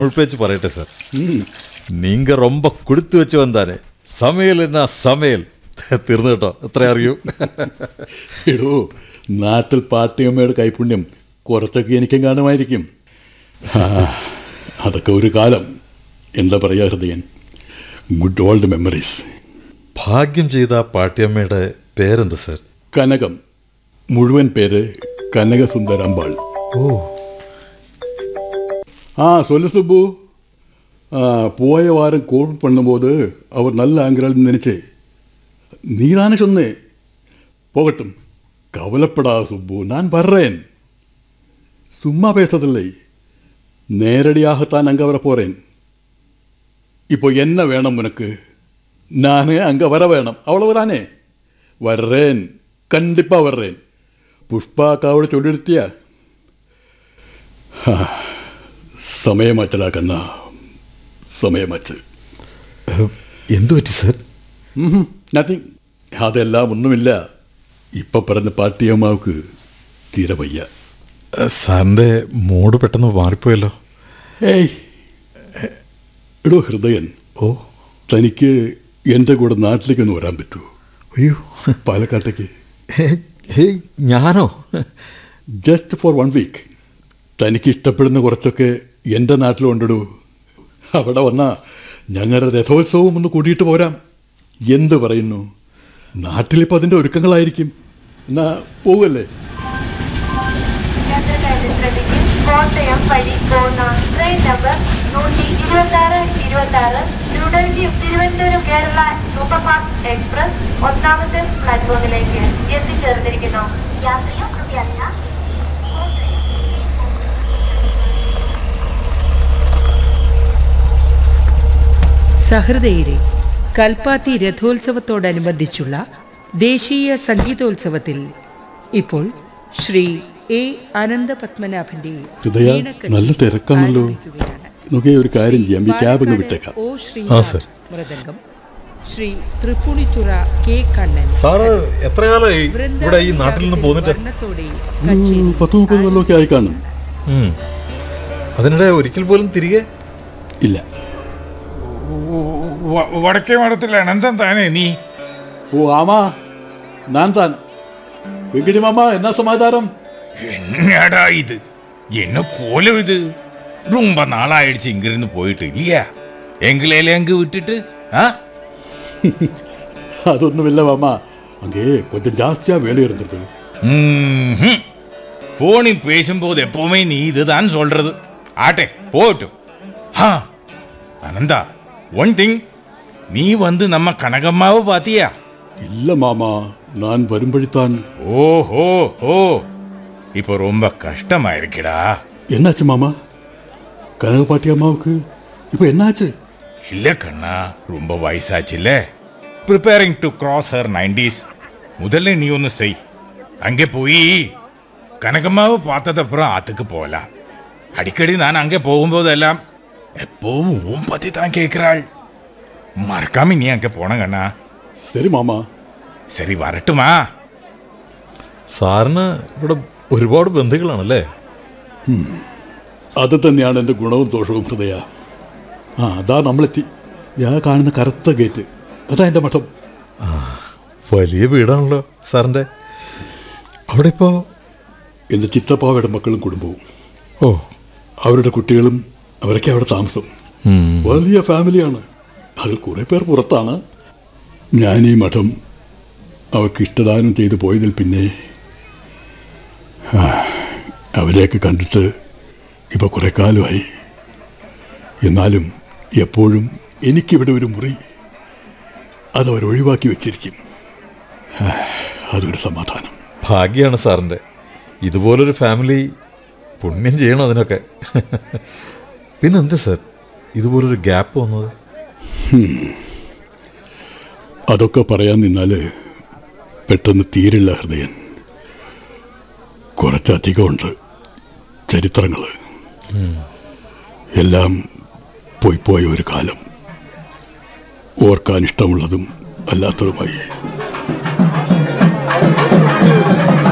உள்பேச்சு പറയട്ടെ സാർ നീങ്ക ரொம்ப കൊടുത്തു വെച്ചു വന്നാനെ സമയൽ എന്നാ സമയൽ തീർന്നു കേട്ടോ എത്ര അറിയൂ എടോ നാട്ടിൽ പാട്ടിയമ്മയുടെ കൈപുണ്യം കുറച്ചൊക്കെ എനിക്കും കാണുമായിരിക്കും ആ, അതൊക്കെ ഒരു കാലം എന്താ പറയുക ഹൃദയൻ ഗുഡ് ഓൾഡ് മെമ്മറീസ് ഭാഗ്യം ചെയ്ത ആ പാട്ടിയമ്മയുടെ പേരെന്താ സാർ കനകം മുഴുവൻ പേര് കനകസുന്ദരമ്പാൾ ഓ ஆ சொல்லு சுப்பு ஆ, போய வாரம் கோல் பண்ணும்போது அவர் நல்ல ஆங்கிறாள்னு நினைச்சேன் நீ தானே சொன்னேன் போகட்டும் கவலைப்படாத சுப்பு நான் வர்றேன் சும்மா பேசதில்லை நேரடியாகத்தான் அங்கே வர போகிறேன் இப்போ என்ன வேணும் உனக்கு நான் அங்கே வர வேணும் அவ்வளவுதானே வர்றேன் கண்டிப்பாக வர்றேன் புஷ்பா அக்காவோட சொல்லிடுத்தியா സമയമാറ്റലാ കണ്ണ സമയമാറ്റ് എന്തു പറ്റി സാർ നത്തിങ് അതെല്ലാം ഒന്നുമില്ല ഇപ്പൊ പറഞ്ഞ പാട്ടിയമ്മാവക്ക് തീരെ വയ്യ സാറിൻ്റെ മൂഡ് പെട്ടെന്ന് മാറിപ്പോയല്ലോ ഏയ് എടോ ഹൃദയൻ ഓ തനിക്ക് എൻ്റെ കൂടെ നാട്ടിലേക്കൊന്ന് വരാൻ പറ്റുമോ അയ്യോ പാലക്കാട്ടേക്ക് ഹേയ് ഞാനോ ജസ്റ്റ് ഫോർ വൺ വീക്ക് തനിക്ക് ഇഷ്ടപ്പെടുന്ന കുറച്ചൊക്കെ എൻ്റെ നാട്ടിലുണ്ടിടൂ അവിടെ വന്നാൽ ഞങ്ങളുടെ രഥോത്സവം ഒന്ന് കൂട്ടിയിട്ട് പോരാം എന്ത് പറയുന്നു നാട്ടിലിപ്പോൾ അതിൻ്റെ ഒരുക്കങ്ങളായിരിക്കും എന്നാ പോവല്ലേ യാത്രക്കാരുടെ ശ്രദ്ധയ്ക്ക് കോട്ടയം വഴി പോകുന്ന ട്രെയിൻ നമ്പർ നൂറ്റി ഇരുപത്തി ആറ് ഇരുപത്തി ആറ് ന്യൂഡൽഹി തിരുവനന്തപുരം കേരള സൂപ്പർഫാസ്റ്റ് എക്സ്പ്രസ് ഒന്നാമത്തെ പ്ലാറ്റ്ഫോമിലേക്ക് എത്തിച്ചേർന്നിരിക്കുന്നു യാത്രിയോ കൃപയല്ല സഹൃദയരെ കൽപ്പാത്തി രഥോത്സവത്തോടനുബന്ധിച്ചുള്ള ദേശീയ സംഗീതോത്സവത്തിൽ ഇപ്പോൾ ശ്രീ എ അനന്തപത്മനാഭന്റെ ഹൃദയ, വീണക്കച്ചേരി നല്ല തിരക്കാണല്ലോ. ആരംഭിക്കുകയാണ്. നോക്കിയേ ഒരു കാര്യം ചെയ്യാം ഈ ക്യാബ് അങ്ങ് പാലക്കാട് വിട്ടേക്കാം ഒ ആ, ശ്രീനാഥ് സർ. മൃദംഗം ശ്രീ തൃപ്പുണിത്തുറ കെ കണ്ണൻ സാറ് എത്ര കാലമായി ഇവിടെ ഈ നാട്ടിൽ നിന്ന് പോന്നിട്ട് വർണ്ണത്തോടെ ഉം, കച്ചേരി പത്ത് മുപ്പത് കൊല്ലമൊക്കെ ആയി കാണും ഉം. അതിനിടെ ഒരിക്കൽ പോലും തിരികെ ഇല്ല വ- വടക്കേ മഠത്തിൽ അനന്തം താനേ നീ ഓ ആമാ ഞാൻ താൻ വെങ്കിടി മാമ എന്നാ സമാചാരം என்னடா இது என்ன கோலம் இது ரொம்ப நாளாயிடுச்சு இங்கிருந்து போயிட்டு இல்லையா எங்களையில அங்கு விட்டுட்டு ஆ അതൊന്നുമില്ല മാമ അங்கே கொஞ்சம் ஜாஸ்தியா வேலை இருந்தது ம்ஹும். போனில் பேசும்போது எப்பவுமே நீ இதுதான் சொல்றது ஆட்டே போகட்டும் ஆ அனந்தா ஒன் திங் நீ வந்து நம்ம கனகம்மாவை பாத்தியா ഇല്ല മാമ ഞാൻ വരുമ്പഴിത്താൻ ஓஹோ ஓ இப்போ ரொம்ப கஷ்டமா இருக்குடா என்னாச்சு மாமா கனகப்பாட்டி அம்மாவுக்கு இப்போ என்னாச்சு இல்ல கண்ணா ரொம்ப வயசாச்சுல்ல preparing to cross her nineties முதல்ல நீ ஒன்று செய் அங்கே போய் கனகம்மாவை பார்த்ததப்புறம் ஆத்துக்கு போகலாம் அடிக்கடி நான் அங்கே போகும்போதெல்லாம் எப்போவும் உன் பத்தி தான் கேட்கிறாள் மறக்காம நீ அங்கே போன கண்ணா சரி மாமா சரி வரட்டுமா സാറിന് ഇവിടെ ഒരുപാട് ബന്ധുക്കളാണല്ലേ അത് തന്നെയാണ് എൻ്റെ ഗുണവും ദോഷവും ഹൃദയ ആ അതാ നമ്മളെത്തി ഞാൻ കാണുന്ന കറുത്ത ഗേറ്റ് അതാ എൻ്റെ മഠം വലിയ വീടാണല്ലോ സാറിൻ്റെ അവിടെ ഇപ്പോൾ എൻ്റെ ചിത്തപ്പാവയുടെ മക്കളും കുടുംബവും ഓ അവരുടെ കുട്ടികളും അവരൊക്കെ അവിടെ താമസം ഉം. വലിയ ഫാമിലിയാണ് അതിൽ കുറേ പേർ പുറത്താണ് ഞാൻ ഈ മഠം അവർക്ക് ഇഷ്ടദാനം ചെയ്തു പോയതിൽ പിന്നെ ആ, അവരെയൊക്കെ കണ്ടിട്ട് ഇപ്പോൾ കുറേ കാലമായി എന്നാലും എപ്പോഴും എനിക്കിവിടെ ഒരു മുറി അതവർ ഒഴിവാക്കി വെച്ചിരിക്കും ആ, അതൊരു സമാധാനം ഭാഗ്യമാണ് സാറിൻ്റെ ഇതുപോലൊരു ഫാമിലി പുണ്യം ചെയ്യണം അതിനൊക്കെ പിന്നെന്താ സാർ ഇതുപോലൊരു ഗ്യാപ്പ് വന്നത് അതൊക്കെ പറയാൻ നിന്നാൽ പെട്ടെന്ന് തീരില്ല ഹൃദയൻ കുറച്ചധികമുണ്ട് ചരിത്രങ്ങൾ എല്ലാം പോയി പോയ ഒരു കാലം ഓർക്കാൻ ഇഷ്ടമുള്ളതും അല്ലാത്തതുമായി